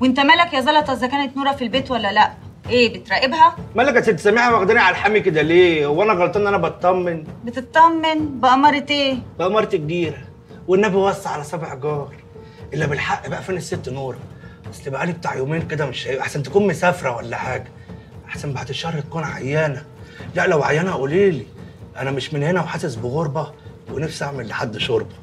وانت مالك يا زلطه اذا كانت نوره في البيت ولا لا ايه بتراقبها مالك يا ست سميحه واخداني على الحامي كده ليه هو انا غلطان ان انا بطمن بتطمن بأمارة ايه بأمارة كبيره والنبي وسع على سبع جار الا بالحق بقى فين الست نوره اصل بقالي بتاع يومين كده مش شايف احسن تكون مسافره ولا حاجه احسن بعد الشهر تكون عيانه لا لو عيانه قولي لي انا مش من هنا وحاسس بغربه ونفسي اعمل لحد شوربه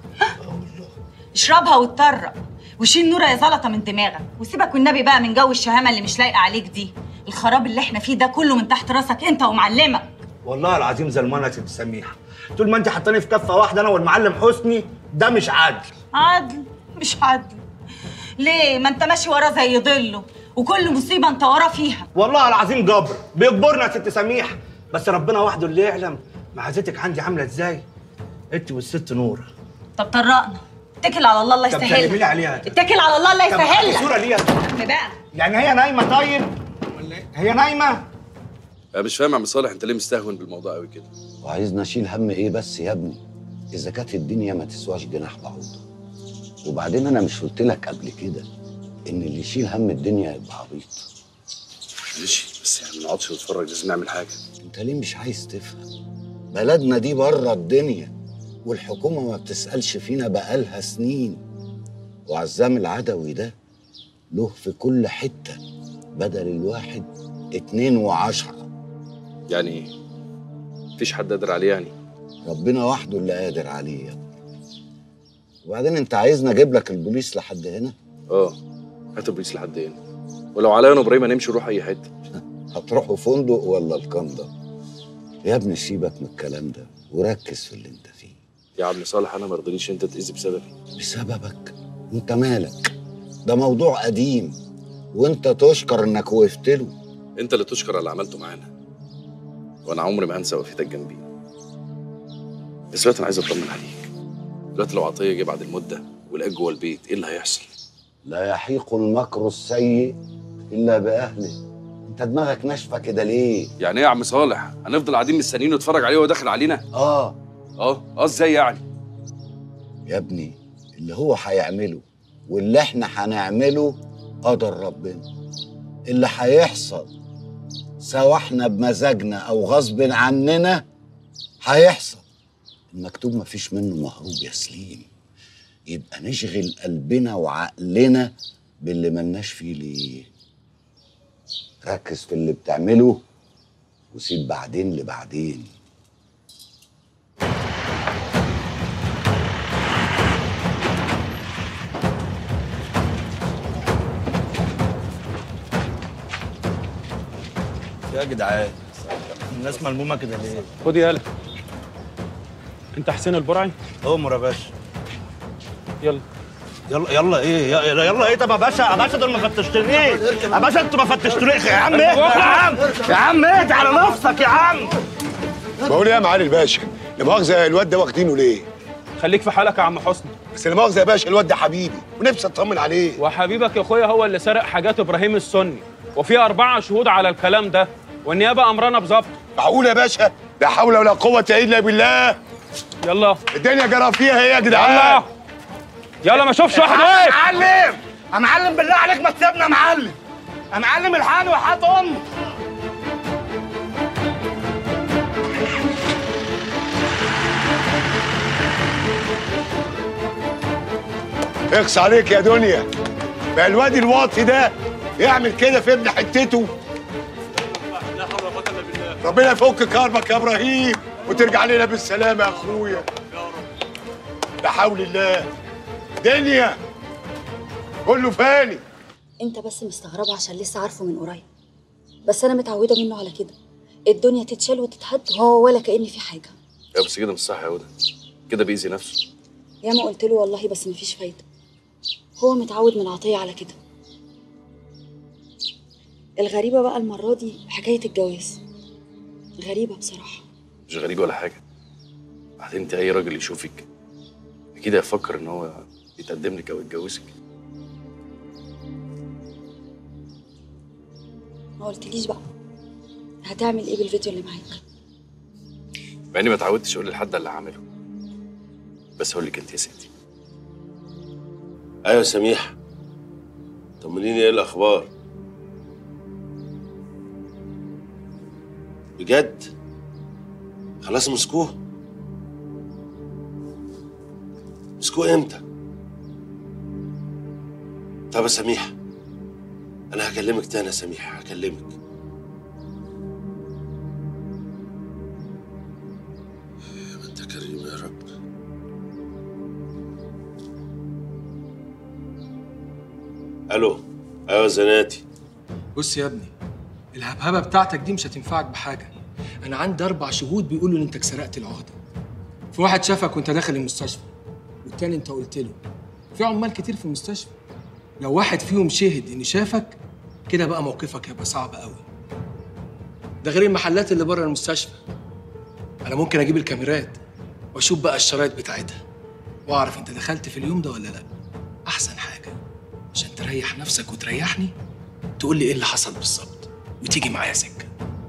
اشربها واتطرق وشيل نوره يا زلطه من دماغك وسيبك والنبي بقى من جو الشهامه اللي مش لايقه عليك دي الخراب اللي احنا فيه ده كله من تحت راسك انت ومعلمك والله العظيم زلمانه يا ست سميحه طول ما انت حاطاني في كفه واحده انا والمعلم حسني ده مش عدل عدل مش عدل ليه ما انت ماشي وراه زي ضله وكل مصيبه انت وراه فيها والله العظيم جبر بيجبرنا يا ست سميحه بس ربنا وحده اللي يعلم معزتك عندي عامله ازاي انت والست نوره طب طرقنا اتكل على الله الله طب يسهل سلمي لي عليها اتكل على الله الله طب هاتي يسهل صوره ليها لك بقى يعني هي نايمه طيب ولا إيه؟ هي نايمه انا مش فاهم يا عم صالح انت ليه مستهون بالموضوع قوي كده وعايزنا اشيل هم ايه بس يا ابني اذا كانت الدنيا ما تسواش جناح بعوضه وبعدين انا مش قلت لك قبل كده ان اللي يشيل هم الدنيا يبقى عبيط ماشي بس يعني ما نقعدش نتفرج لازم نعمل حاجه انت ليه مش عايز تفهم بلدنا دي بره الدنيا والحكومه ما بتسالش فينا بقالها سنين وعزام العدوي ده له في كل حته بدل الواحد اتنين وعشرة يعني ايه مفيش حد قادر عليه يعني ربنا وحده اللي قادر عليه يا ابني. وبعدين انت عايزني اجيب لك البوليس لحد هنا اه هات البوليس لحد هنا ولو عليا انا وابراهيم هنمشي نروح اي حته هتروحوا فندق ولا الكندا يا ابني سيبك من الكلام ده وركز في اللي انت فيه يا عم صالح انا ما رضيتش انت تاذي بسببي بسببك انت مالك ده موضوع قديم وانت تشكر انك وقفت له انت اللي تشكر على اللي عملته معانا وانا عمري ما هنسى وقفتك جنبي بس دلوقتي انا عايز اطمن عليك دلوقتي لو عطيه جه بعد المده ولقاك جوه البيت ايه اللي هيحصل لا يحيق المكر السيء الا باهله انت دماغك ناشفه كده ليه يعني ايه يا عم صالح هنفضل قاعدين مستنيين نتفرج عليه وهو داخل علينا اه اه اه ازاي يعني يا ابني اللي هو هيعمله واللي احنا هنعمله قدر ربنا اللي هيحصل سواء احنا بمزاجنا او غصب عننا هيحصل المكتوب مفيش منه مهروب يا سليم يبقى نشغل قلبنا وعقلنا باللي ملناش فيه ليه ركز في اللي بتعمله وسيب بعدين لبعدين يا جدعان الناس ملمومه كده ليه خد يالا انت حسين البرعي امر يا باشا يلا يلا يلا ايه يلا, يلا ايه طب يا باشا يا باشا دول ما فتشتونيش يا باشا انتوا ما فتشتونيش يا عم ايه يا عم يا عم ايه على نفسك يا عم بقول ايه يا معالي الباشا لا مؤاخذه الواد ده واخدينه ليه؟ خليك في حالك يا عم حسني بس لا مؤاخذه يا باشا الواد ده حبيبي ونفسي اطمن عليه وحبيبك يا اخويا هو اللي سرق حاجات ابراهيم السني وفي أربعة شهود على الكلام ده والنيابة أمرنا بظبط معقول يا باشا؟ لا حول ولا قوه الا بالله يلا الدنيا جرى فيها ايه يا جدعان؟ يلا يلا ما اشوفش واحد واقف معلم يا معلم بالله عليك ما تسيبنا يا معلم يا معلم الحقني وحياة امك اخس عليك يا دنيا بقى الواد الواطي ده يعمل كده في ابن حتته ربنا يفك كربك يا ابراهيم وترجع لنا بالسلامه يا اخويا لا حول الله دنيا كله فاني انت بس مستغربه عشان لسه عارفه من قريب بس انا متعوده منه على كده الدنيا تتشال وتتهد وهو ولا كأن في حاجه يا بس كده مش صح يا هدى كده بيأذي نفسه ياما قلت له والله بس مفيش فايده هو متعود من عطيه على كده الغريبه بقى المره دي حكايه الجواز غريبه بصراحه مش غريب ولا حاجه بعدين انت اي راجل يشوفك اكيد هيفكر ان هو يتقدم لك او يتجوزك ما قلتليش بقى هتعمل ايه بالفيديو اللي معاك مع اني ما اتعودتش اقول لحد اللي هعمله بس هقول لك انت يا ستي ايوه سميح انت طمنيني ايه الاخبار بجد خلاص مسكوه مسكوه امتى طب يا سميح انا هكلمك تاني يا سميح هكلمك يا انت كريم يا رب الو ايوه زناتي بص يا ابني الهبهبه بتاعتك دي مش هتنفعك بحاجه انا عندي اربع شهود بيقولوا ان انت سرقت العهده في واحد شافك وانت داخل المستشفى والتاني انت قلت له في عمال كتير في المستشفى لو واحد فيهم شهد ان شافك كده بقى موقفك هيبقى صعب قوي ده غير المحلات اللي بره المستشفى انا ممكن اجيب الكاميرات واشوف بقى الشرايط بتاعتها واعرف انت دخلت في اليوم ده ولا لا احسن حاجه عشان تريح نفسك وتريحني تقول لي ايه اللي حصل بالظبط وتيجي معايا سكه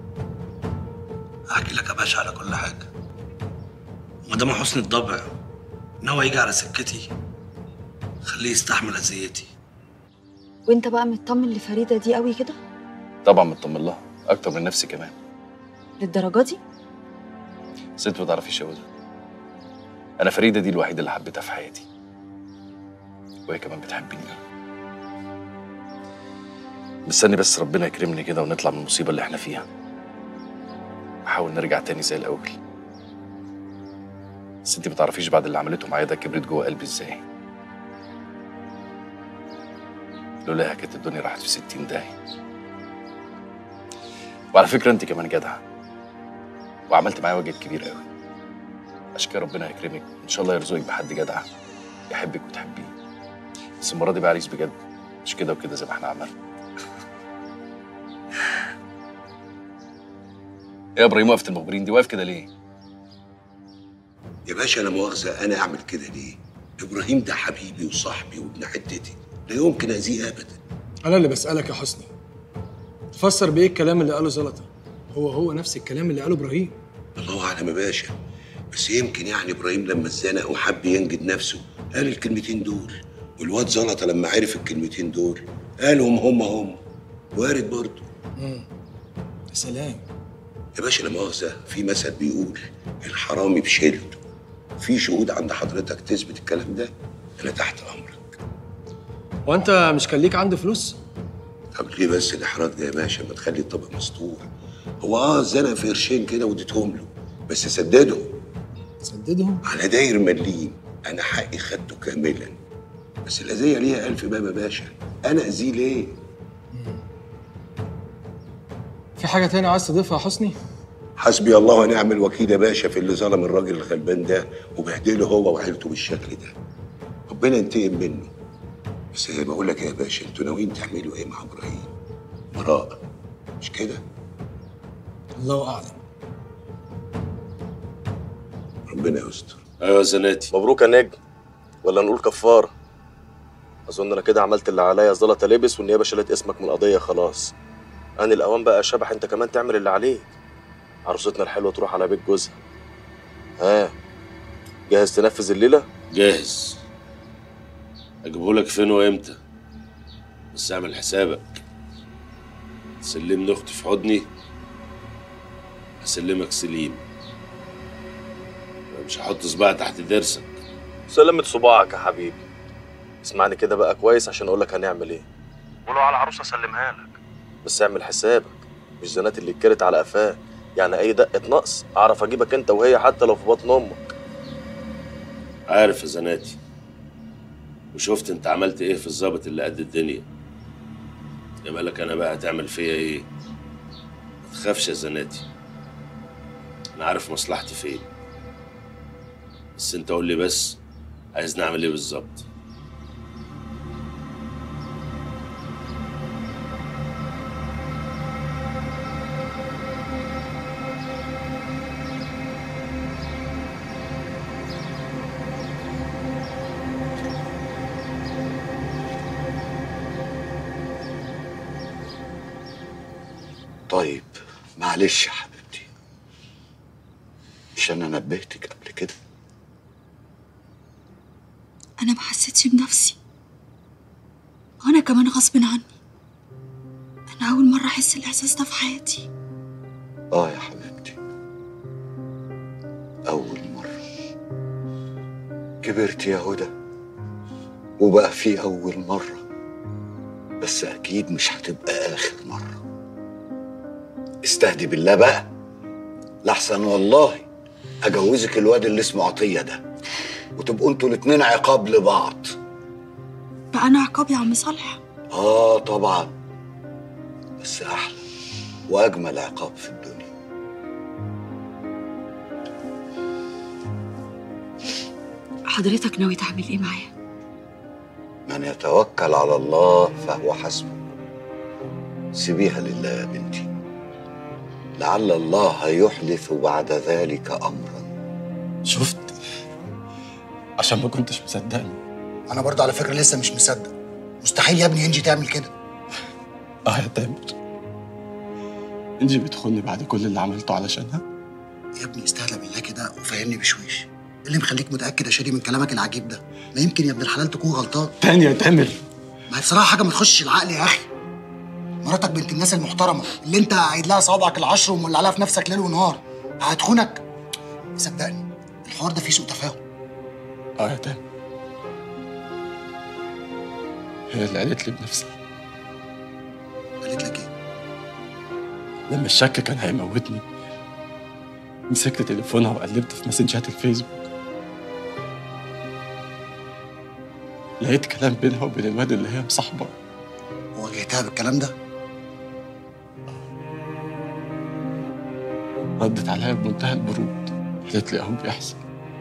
احكي لك يا باشا على كل حاجه وما دام حسن الضبع ناوي يجي على سكتي خليه يستحمل اذيتي وانت بقى مطمن لفريده دي قوي كده طبعا مطمن لها اكتر من نفسي كمان للدرجه دي ست ما تعرفيش اقولها انا فريده دي الوحيده اللي حبيتها في حياتي وهي كمان بتحبني مستني بس ربنا يكرمني كده ونطلع من المصيبه اللي احنا فيها احاول نرجع تاني زي الاول بس انت ما تعرفيش بعد اللي عملته معايا ده كبرت جوه قلبي ازاي لولاها كانت الدنيا راحت في ستين داهية وعلى فكرة انت كمان جدعة وعملت معايا واجب كبير قوي عشان كده ربنا يكرمك ان شاء الله يرزقك بحد جدع يحبك وتحبيه بس المرة دي بقى عريس بجد مش كده وكده زي ما احنا عملنا يا ابراهيم وقفت المخبرين دي واقف كده ليه؟ يا باشا انا مؤاخذه انا اعمل كده ليه ابراهيم ده حبيبي وصاحبي وابن حتتي لا يمكن اذيه ابدا انا اللي بسالك يا حسني تفسر بايه الكلام اللي قاله زلطه هو هو نفس الكلام اللي قاله ابراهيم الله اعلم يا باشا بس يمكن يعني ابراهيم لما اتزنق وحب ينجد نفسه قال الكلمتين دول والواد زلطه لما عرف الكلمتين دول قالهم هم هم وارد برضه امم يا سلام يا باشا لا مؤاخذه في مثل بيقول الحرامي بشيلته في شهود عند حضرتك تثبت الكلام ده انا تحت امرك وانت مش كان ليك عندي فلوس طب ليه بس الاحراج ده يا باشا ما تخلي الطبق مسطوع هو اه زنق في قرشين كده واديتهم له بس سددهم سددهم على داير مليم انا حقي خدته كاملا بس الاذيه ليها الف باب يا باشا انا اذيه ليه في حاجه تانية عايز تضيفها يا حسني حسبي الله ونعم الوكيل يا باشا في اللي ظلم الراجل الغلبان ده وبهدله هو وعيلته بالشكل ده ربنا ينتقم منه بس زي ما بقول لك يا باشا انتوا ناويين تعملوا ايه مع ابراهيم براء مش كده الله اعلم ربنا يستر ايوه زناتي مبروك يا نجم ولا نقول كفاره اظن انا كده عملت اللي عليا زلطه لبس والنيابه شالت اسمك من القضيه خلاص انا الاوان بقى يا شبح انت كمان تعمل اللي عليك عروستنا الحلوه تروح على بيت جوزها ها جاهز تنفذ الليله جاهز اجيبهولك فين وامتى بس اعمل حسابك تسلمني اختي في حضني هسلمك سليم مش هحط صباعي تحت ضرسك سلمت صباعك يا حبيبي اسمعني كده بقى كويس عشان اقول لك هنعمل ايه ولو على عروسه اسلمها لك بس اعمل حسابك مش زنات اللي اتكرت على قفاه يعني اي دقه نقص اعرف اجيبك انت وهي حتى لو في بطن امك عارف يا زناتي وشفت انت عملت ايه في الظابط اللي قد الدنيا يا بالك انا بقى هتعمل فيا ايه ما تخافش يا زناتي انا عارف مصلحتي فين بس انت قول لي بس عايز نعمل ايه بالظبط طيب معلش يا حبيبتي مش انا نبهتك قبل كده انا ما حسيتش بنفسي وانا كمان غصب عني انا اول مره احس الاحساس ده في حياتي اه يا حبيبتي أول مرة كبرت يا هدى وبقى في أول مرة بس أكيد مش هتبقى آخر مرة استهدي بالله بقى لحسن والله أجوزك الواد اللي اسمه عطية ده وتبقوا انتوا الاتنين عقاب لبعض بقى انا عقاب يا عم صالح آه طبعا بس أحلى وأجمل عقاب في الدنيا حضرتك ناوي تعمل ايه معايا من يتوكل على الله فهو حسبه سيبيها لله يا بنتي لعل الله يحدث بعد ذلك أمرا شفت عشان ما كنتش مصدقني انا برضه على فكره لسه مش مصدق مستحيل يا ابني انجي تعمل كده اه يا تامر انجي بتخوني بعد كل اللي عملته علشانها يا ابني استهدى بالله كده وفهمني بشويش إيه اللي مخليك متاكد يا شادي من كلامك العجيب ده ما يمكن يا ابن الحلال تكون غلطان تاني يا تامر ما هي بصراحه حاجه ما تخشش العقل يا اخي مراتك بنت الناس المحترمه اللي انت قايد لها صوابعك العشر ومولع لها في نفسك ليل ونهار هتخونك صدقني الحوار ده فيه سوء تفاهم اه يا تامر هي اللي قالت لي بنفسها قالت لك ايه لما الشك كان هيموتني مسكت تليفونها وقلبت في مسنجات الفيسبوك لقيت كلام بينها وبين الواد اللي هي مصاحبه واجهتها بالكلام ده ردت عليا بمنتهى البرود قالت لي اهو بيحصل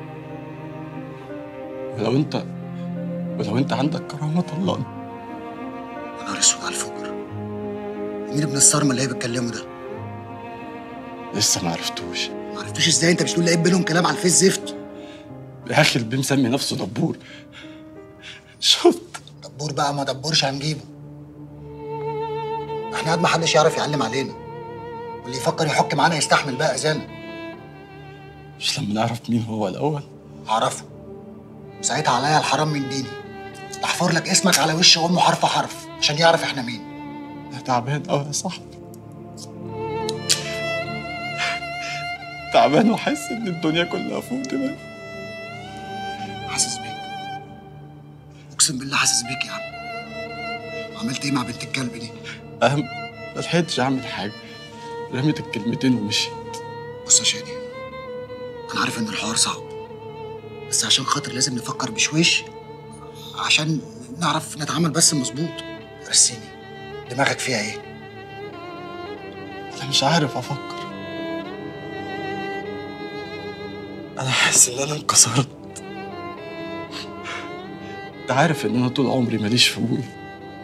ولو انت ولو انت عندك كرامه طلقني يا نهار اسود على الفجر مين ابن الصرمه اللي هي بتكلمه ده لسه ما عرفتوش ما عرفتوش ازاي انت مش تقول لقيت بينهم كلام على الفيس زفت يا اخي البي مسمي نفسه دبور شفت دبور بقى ما دبورش هنجيبه احنا قد ما حدش يعرف يعلم علينا واللي يفكر يحك معانا يستحمل بقى اذانا مش لما نعرف مين هو الاول هعرفه وساعتها عليا الحرام من ديني احفر لك اسمك على وش امه حرف حرف عشان يعرف احنا مين انا تعبان قوي يا صاحبي تعبان وحاسس ان الدنيا كلها فوق دماغي حاسس بيك اقسم بالله حاسس بيك يا عم عملت ايه مع بنت الكلب دي اهم ما لحقتش اعمل حاجه رميت الكلمتين ومشيت بص يا شادي انا عارف ان الحوار صعب بس عشان خاطر لازم نفكر بشويش عشان نعرف نتعامل بس مظبوط رسيني دماغك فيها ايه انا مش عارف افكر انا حاسس ان انا انكسرت انت عارف ان انا طول عمري ماليش في ابويا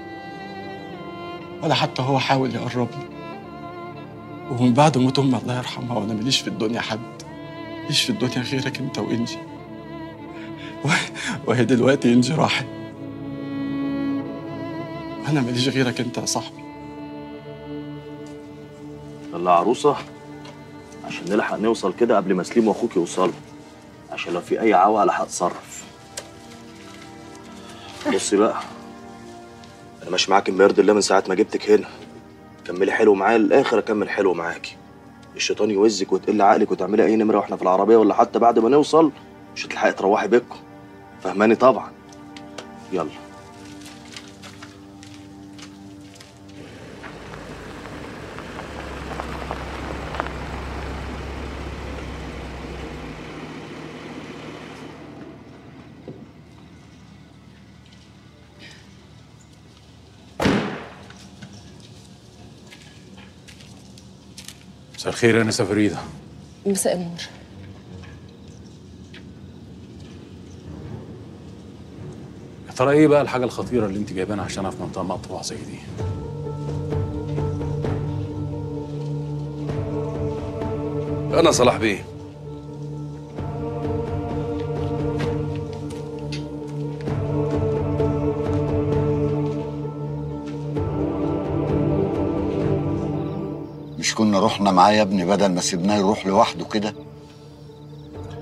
ولا حتى هو حاول يقربني ومن بعد موت امي الله يرحمها وانا ماليش في الدنيا حد ماليش في الدنيا غيرك انت وانجي و- وهي دلوقتي انجي راحت انا ماليش غيرك انت يا صاحبي يلا يا عروسه عشان نلحق نوصل كده قبل ما سليم واخوك يوصلوا عشان لو في اي عوقه الحق اتصرف بصي بقى انا ماشي معاك بيرضي الله من ساعه ما جبتك هنا كملي حلو معايا للاخر اكمل حلو معاكي الشيطان يوزك وتقل عقلك وتعملي اي نمره واحنا في العربيه ولا حتى بعد ما نوصل مش هتلحقي تروحي بيتكم فهماني طبعا يلا مساء الخير انا فريده مساء النور يا ترى ايه بقى الحاجه الخطيره اللي انت جايبانا عشانها في منطقه مقطوعه زي دي انا صلاح بيه مش كنا رحنا معاه يا ابني بدل ما سيبناه يروح لوحده كده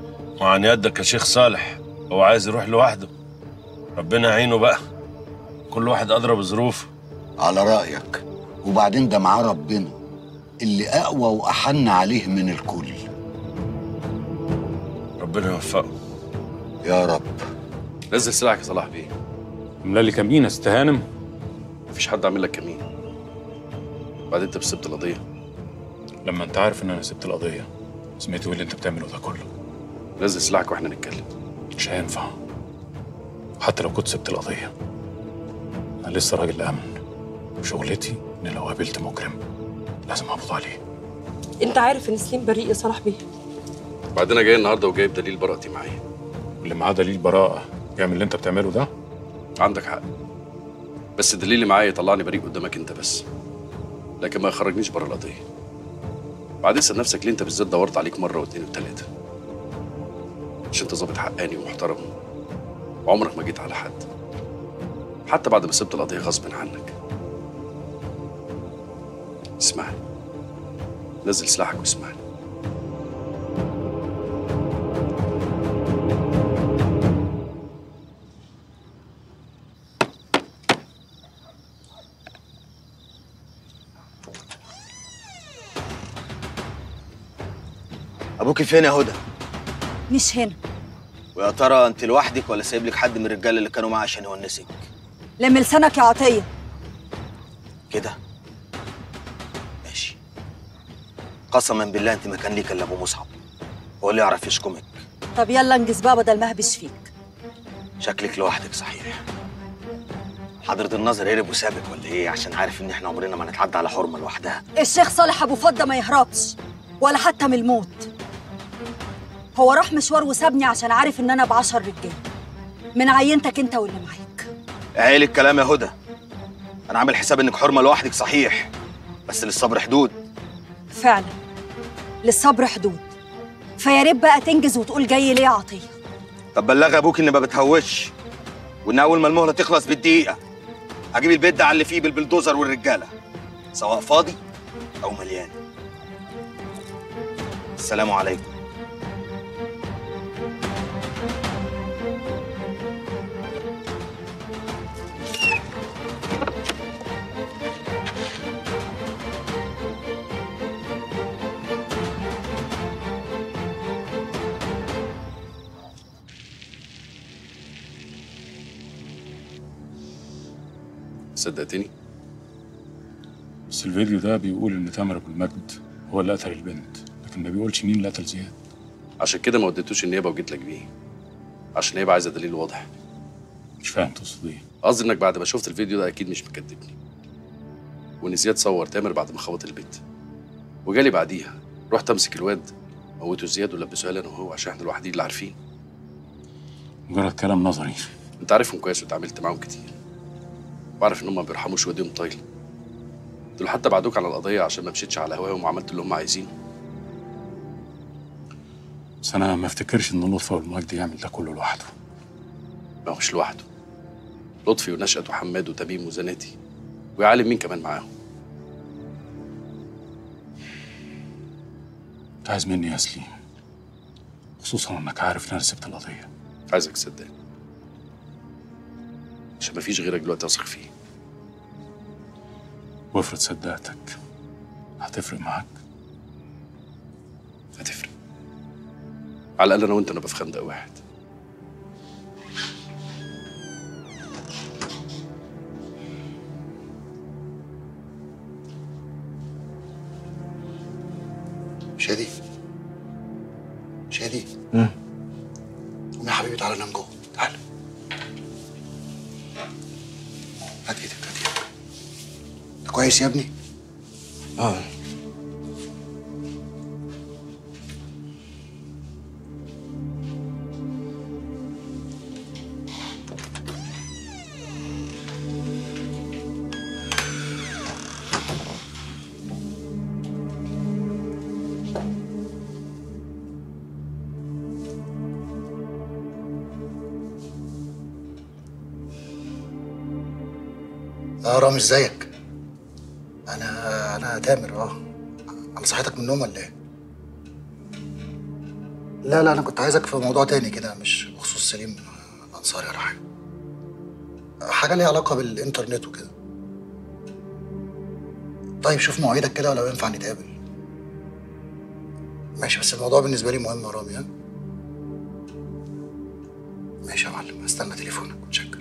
وعن يدك يا شيخ صالح هو عايز يروح لوحده ربنا يعينه بقى كل واحد أدرى بظروفه على رأيك وبعدين ده معاه ربنا اللي أقوى وأحن عليه من الكل ربنا يوفقه يا رب نزل سلاحك يا صلاح بيه املى لي كمين استهانم مفيش حد عامل لك كمين بعدين انت سبت القضيه لما انت عارف ان انا سبت القضيه سمعت ايه اللي انت بتعمله ده كله نزل سلاحك واحنا نتكلم مش هينفع حتى لو كنت سبت القضيه انا لسه راجل امن وشغلتي ان لو قابلت مجرم لازم اقبض عليه انت عارف ان سليم بريء يا صلاح بيه بعدين انا جاي النهارده وجايب دليل براءتي معايا اللي معاه دليل براءه يعمل اللي انت بتعمله ده عندك حق بس الدليل اللي معايا يطلعني بريء قدامك انت بس لكن ما يخرجنيش بره القضيه بعدين اسال نفسك ليه انت بالذات دورت عليك مره واثنين وثلاثه مش انت ظابط حقاني ومحترم وعمرك ما جيت على حد حتى بعد ما سبت القضيه غصب عنك اسمعني نزل سلاحك واسمعني ابوكي فين يا هدى مش هنا ويا ترى انت لوحدك ولا سايب لك حد من الرجاله اللي كانوا معاه عشان يونسك لم لسانك يا عطيه كده ماشي قسما بالله انت ما كان ليك الا ابو مصعب هو اللي يعرف يشكمك طب يلا انجز بقى بدل ما اهبش فيك شكلك لوحدك صحيح حضرة النظر هرب وسابك ولا ايه عشان عارف ان احنا عمرنا ما نتعدى على حرمه لوحدها الشيخ صالح ابو فضه ما يهربش ولا حتى من الموت هو راح مشوار وسابني عشان عارف ان انا بعشر رجاله من عينتك انت واللي معاك عيل الكلام يا هدى انا عامل حساب انك حرمه لوحدك صحيح بس للصبر حدود فعلا للصبر حدود فيا ريت بقى تنجز وتقول جاي ليه يا عطيه طب بلغ ابوك اني ما بتهوش وان اول ما المهله تخلص بالدقيقه هجيب البيت ده على اللي فيه بالبلدوزر والرجاله سواء فاضي او مليان السلام عليكم صدقتني بس الفيديو ده بيقول ان تامر ابو المجد هو اللي قتل البنت لكن ما بيقولش مين اللي قتل زياد عشان كده ما وديتوش النيابه وجيت لك بيه عشان النيابه عايزه دليل واضح مش فاهم تقصد ايه قصدي انك بعد ما شفت الفيديو ده اكيد مش مكدبني وان زياد صور تامر بعد ما خبط البيت وجالي بعديها رحت امسك الواد موته زياد ولبسوها لي انا وهو عشان احنا الوحيدين اللي عارفين مجرد كلام نظري انت عارفهم كويس واتعاملت معاهم كتير وعارف ان هم ما بيرحموش وديهم طايله دول حتى بعدوك على القضيه عشان ما مشيتش على هواهم وعملت اللي هم عايزينه بس انا ما افتكرش ان لطفي والمجد يعمل ده كله لوحده ما هوش لوحده لطفي ونشأت وحماد وتميم وزناتي ويعلم مين كمان معاهم انت عايز مني يا سليم خصوصا انك عارف ان انا سبت القضيه عايزك تصدقني عشان مفيش غيرك دلوقتي اثق فيه وافرض صدقتك هتفرق معاك هتفرق على الاقل انا وانت نبقى في خندق واحد شادي شادي قوم يا حبيبي تعالى نام جوه تعالى هات ايدك هات ايدك انت كويس يا ابني؟ اه اه رامي ازيك؟ انا انا تامر اه انا صحيتك من النوم ولا ايه؟ لا لا انا كنت عايزك في موضوع تاني كده مش بخصوص سليم الانصاري ولا حاجه حاجه ليها علاقه بالانترنت وكده طيب شوف مواعيدك كده ولو ينفع نتقابل ماشي بس الموضوع بالنسبه لي مهم يا رامي ها ماشي يا معلم هستنى تليفونك متشكر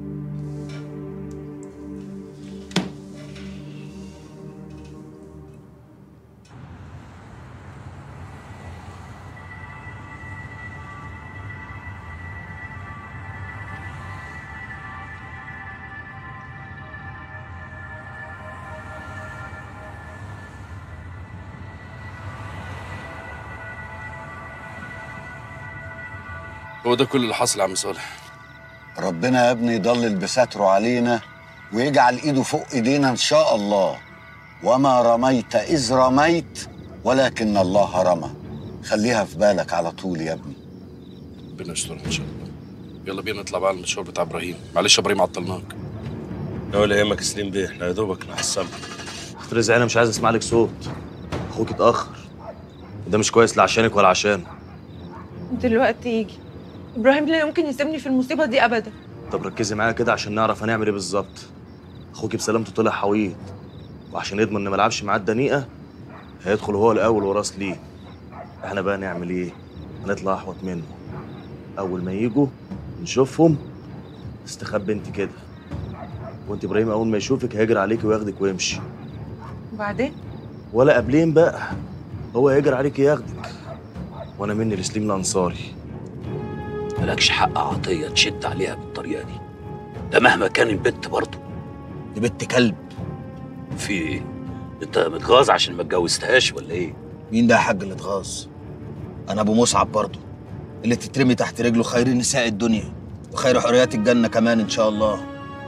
هو ده كل اللي حصل يا عم صالح ربنا يا ابني يضلل بستره علينا ويجعل ايده فوق ايدينا ان شاء الله وما رميت اذ رميت ولكن الله رمى خليها في بالك على طول يا ابني ربنا يسترها ان شاء الله يلا بينا نطلع بقى على المشوار بتاع ابراهيم معلش يا ابراهيم عطلناك لا ولا يهمك سليم بيه احنا يا دوبك نحصلك اختار انا مش عايز اسمع لك صوت اخوك اتاخر وده مش كويس لا عشانك ولا عشان دلوقتي يجي ابراهيم لا يمكن يسيبني في المصيبه دي ابدا طب ركزي معايا كده عشان نعرف هنعمل ايه بالظبط اخوك بسلامته طلع حويط وعشان يضمن ان ما لعبش معاه الدنيئه هيدخل هو الاول وراس ليه احنا بقى نعمل ايه هنطلع احوط منه اول ما يجوا نشوفهم استخبي انت كده وانت ابراهيم اول ما يشوفك هيجري عليكي وياخدك ويمشي وبعدين ولا قبلين بقى هو هيجري عليكي ياخدك وانا مني لسليم الانصاري مالكش حق عطية تشد عليها بالطريقة دي ده مهما كان البت برضه دي بنت كلب في ايه؟ انت متغاظ عشان ما اتجوزتهاش ولا ايه؟ مين ده يا حاج اللي اتغاظ؟ انا ابو مصعب برضه اللي تترمي تحت رجله خير نساء الدنيا وخير حريات الجنه كمان ان شاء الله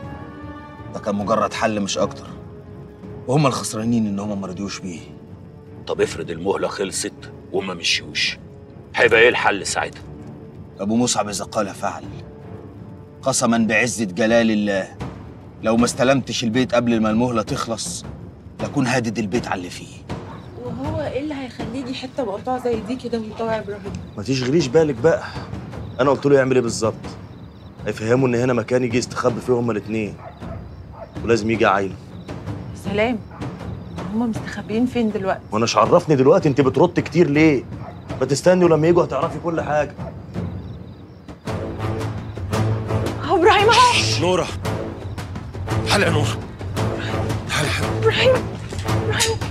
ده كان مجرد حل مش اكتر وهم الخسرانين ان هم ما رضيوش بيه طب افرض المهلة خلصت وما مشيوش هيبقى ايه الحل ساعتها؟ ابو مصعب اذا قال فعل قسما بعزه جلال الله لو ما استلمتش البيت قبل ما المهله تخلص لكون هادد البيت على اللي فيه وهو ايه اللي هيخليه يجي حته مقطوعه زي دي كده ويطوع ابراهيم ما تشغليش بالك بقى انا قلت له يعمل ايه بالظبط هيفهموا ان هنا مكان يجي يستخبى فيه هما الاثنين ولازم يجي عايله سلام هما مستخبيين فين دلوقتي وانا مش عرفني دلوقتي انت بترد كتير ليه ما تستني ولما يجوا هتعرفي كل حاجه اهو ابراهيم اهو نورة حلقة نورة ابراهيم ابراهيم